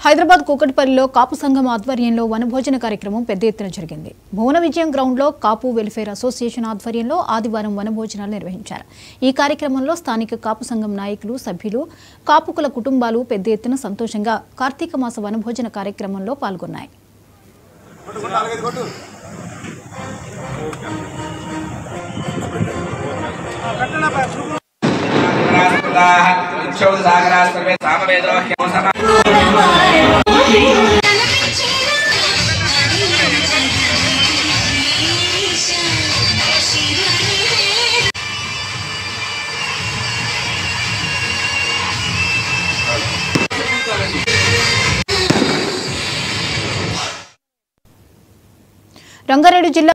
హైదరాబాద్ కూకట్పల్లిలో కాపు సంఘం ఆధ్వర్యంలో వనభోజన కార్యక్రమం పెద్ద ఎత్తున జరిగింది భువన విజయం గ్రౌండ్లో కాపు వెల్ఫేర్ అసోసియేషన్ ఆధ్వర్యంలో ఆదివారం వనభోజనాలు నిర్వహించారు ఈ కార్యక్రమంలో స్థానిక కాపు సంఘం నాయకులు సభ్యులు కాపుకుల కుటుంబాలు పెద్ద ఎత్తున సంతోషంగా కార్తీక మాస వనభోజన కార్యక్రమంలో పాల్గొన్నాయి సాగరాలు సర్వే సామవేదో హ్యమోసమ రంగారెడ్డి జిల్లా